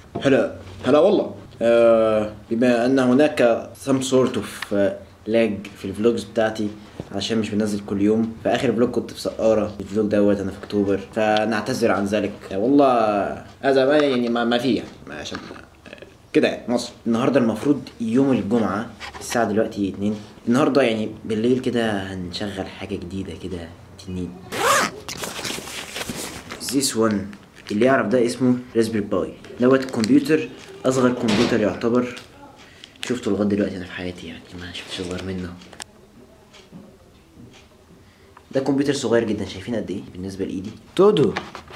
هلا هلا والله آه بما ان هناك some sort of لاج في الفلوجز بتاعتي عشان مش بنزل كل يوم في اخر فلوج كنت في سقاره الفلوج دوت انا في اكتوبر فنعتذر عن ذلك آه والله هذا ما يعني ما, ما فيه يعني ما عشان آه، كده يعني مصر النهارده المفروض يوم الجمعه الساعه دلوقتي 2 النهارده يعني بالليل كده هنشغل حاجه جديده كده تنين This one اللي يعرف ده اسمه راسبيري باي دوت كمبيوتر اصغر كمبيوتر يعتبر شفته لغايه دلوقتي انا في حياتي يعني ما شفتش اصغر منه ده كمبيوتر صغير جدا شايفين قد ايه بالنسبه لايدي تودو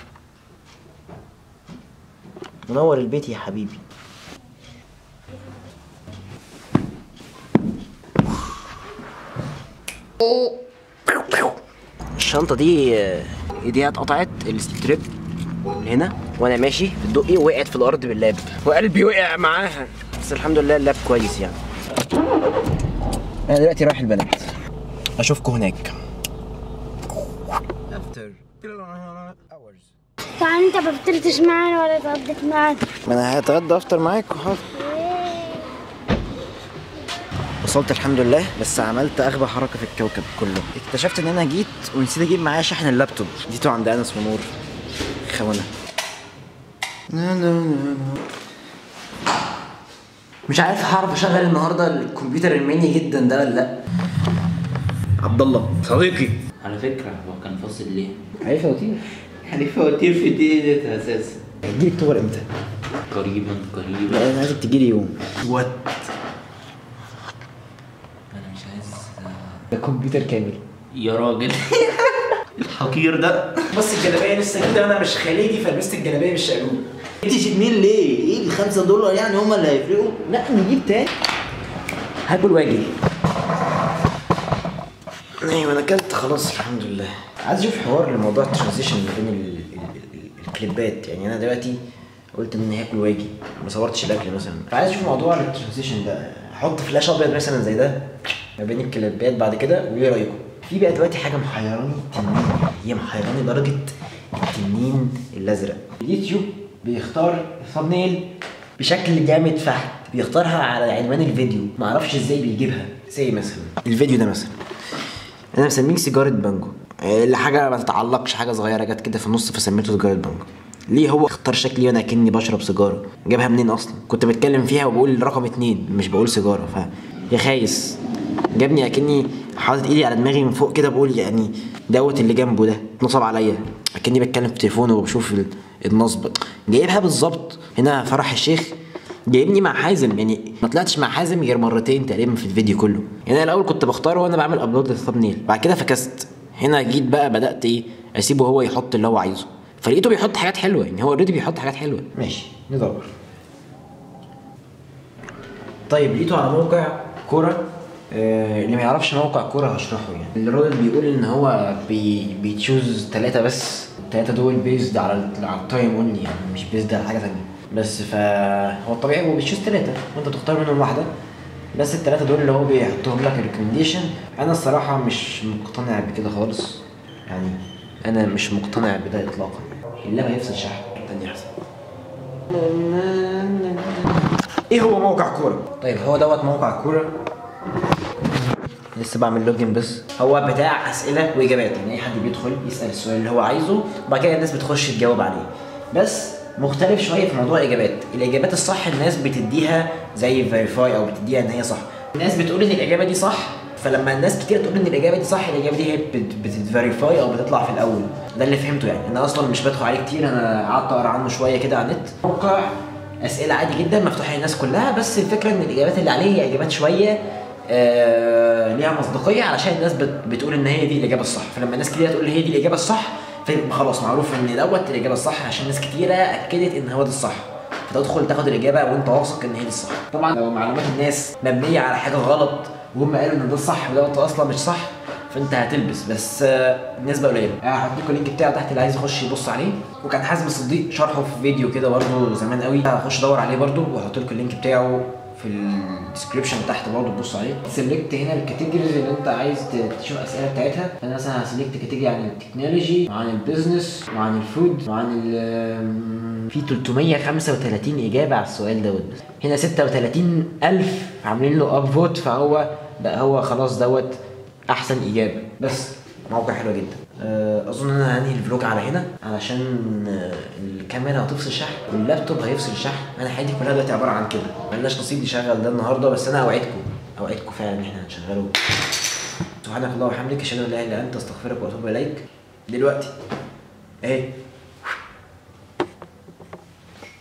منور البيت يا حبيبي الشنطة دي آه، ايديها اتقطعت الستريب من هنا وانا ماشي في الدقي وقعت في الارض باللاب وقلبي وقع معاها بس الحمد لله اللاب كويس يعني انا دلوقتي رايح البلد اشوفكم هناك يعني انت ما فطرتش معانا ولا اتغديت معانا ما انا هتغدى افطر معاكم حاضر وصلت الحمد لله بس عملت اغبى حركه في الكوكب كله اكتشفت ان انا جيت ونسيت اجيب معايا شحن اللابتوب جيته عند انس ونور خونه لا لا لا لا. مش عارف هعرف اشغل النهارده الكمبيوتر الميني جدا ده ولا لا عبد الله صديقي على فكرة هو كان فاصل ليه؟ عليه فواتير يعني فواتير في دقيقة أساسا هيجيلي اكتوبر امتى؟ قريبا قريبا لا انا عايزك تجيلي يوم وات أنا مش عايز ده كمبيوتر كامل يا راجل الحقير ده بص الجلابيه لسه كده انا مش خليجي فلبست الجلابيه بالشقلوب انت شتمين ليه؟ ايه الخمسة دولار يعني هما اللي هيفرقوا؟ لا نجيب تاني هاكل واجي ايوه انا اكلت خلاص الحمد لله عايز اشوف حوار لموضوع الترانزيشن ما بين ال- ال- ال- الكليبات يعني انا دلوقتي قلت ان هاكل واجي ما صورتش الاكل مثلا فعايز اشوف موضوع الترانزيشن ده احط فلاش ابيض مثلا زي ده ما بين الكليبات بعد كده وايه رايكم في بقى دلوقتي حاجه محيراني تنين هي محيراني لدرجه التنين الازرق اليوتيوب بيختار الثامنيل بشكل جامد فحت بيختارها على عنوان الفيديو معرفش ازاي بيجيبها زي مثلا الفيديو ده مثلا انا مسميه سيجاره بانجو اللي حاجه ما تتعلقش حاجه صغيره جت كده في النص فسميته سيجاره بانجو ليه هو اختار شكلي وانا كاني بشرب سيجاره جابها منين اصلا كنت بتكلم فيها وبقول رقم اتنين مش بقول سيجاره ف يا خايس جابني اكني حاطط ايدي على دماغي من فوق كده بقول يعني دوت اللي جنبه ده نصب عليا اكني بتكلم في تليفون وبشوف ال- النصب جايبها بالظبط هنا فرح الشيخ جايبني مع حازم يعني ما طلعتش مع حازم غير مرتين تقريبا في الفيديو كله يعني انا الاول كنت بختاره وانا بعمل ابلود للثامنيل بعد كده فكست هنا جيت بقى بدات ايه اسيبه هو يحط اللي هو عايزه فلقيته بيحط حاجات حلوه يعني هو اوريدي بيحط حاجات حلوه ماشي ندور طيب لقيته على موقع كوره آه اللي ما يعرفش موقع كوره هشرحه يعني الراجل بيقول ان هو بي بيتشوز ثلاثه بس الثلاثه دول بيزد على ال- على التايم اونلي يعني مش بيزد على حاجه ثانيه بس فهو الطبيعي هو بيتشوز ثلاثه وانت تختار منهم واحده بس الثلاثه دول اللي هو بيحطهم لك ريكومنديشن انا الصراحه مش مقتنع بكده خالص يعني انا مش مقتنع بده اطلاقا اللاب هيفصل شحن تاني احسن ايه هو موقع كوره طيب هو دوت موقع كوره لسه بعمل لوجن بس هو بتاع اسئله واجابات يعني اي حد بيدخل يسال السؤال اللي هو عايزه وبعد كده الناس بتخش تجاوب عليه بس مختلف شويه في موضوع الاجابات الاجابات الصح الناس بتديها زي فيريفاي او بتديها ان هي صح الناس بتقول ان الاجابه دي صح فلما الناس كتير تقول ان الاجابه دي صح الاجابه دي هي بت- بتتفيريفاي او بتطلع في الاول ده اللي فهمته يعني انا اصلا مش بدخل عليه كتير انا قعدت اقرا عنه شويه كده على النت موقع اسئله عادي جدا مفتوحه للناس كلها بس الفكره ان الاجابات اللي عليه هي اجابات شويه آه ليها مصداقيه علشان الناس بت بتقول ان هي دي الاجابه الصح فلما الناس كتير تقول هي دي الاجابه الصح فيبقى خلاص معروف ان دوت الاجابه الصح عشان ناس كتيره اكدت ان هو ده الصح فتدخل تاخد الاجابه وانت واثق ان هي دي الصح طبعا لو معلومات الناس مبنيه على حاجه غلط وهم قالوا ان ده الصح ودوت اصلا مش صح فانت هتلبس بس آه، نسبه قليله هحط لكم اللينك بتاعه تحت اللي عايز يخش يبص عليه وكان حازم الصديق شرحه في فيديو كده برضه زمان قوي هخش ادور عليه برضه واحط لكم اللينك بتاعه في الديسكربشن تحت برضه تبص عليه سلكت هنا الكاتيجوريز اللي انت عايز ت- تشوف الاسئله بتاعتها فانا مثلا هسلكت كاتيجوري عن التكنولوجي وعن البيزنس وعن الفود وعن ال في 335 اجابه على السؤال دوت بس هنا 36000 عاملين له اب فوت فهو بقى هو خلاص دوت احسن اجابه بس موقع حلو جدا آه، اظن ان انا هنهي الفلوج على هنا علشان آه، الكاميرا هتفصل شحن واللابتوب هيفصل الشحن انا حياتي كلها دلوقتي عباره عن كده ملناش نصيب نشغل ده النهارده بس انا اوعدكم اوعدكم فعلا ان احنا هنشغله سبحانك اللهم وبحمدك اشهد ان لا اله الا انت استغفرك واتوب اليك دلوقتي اهي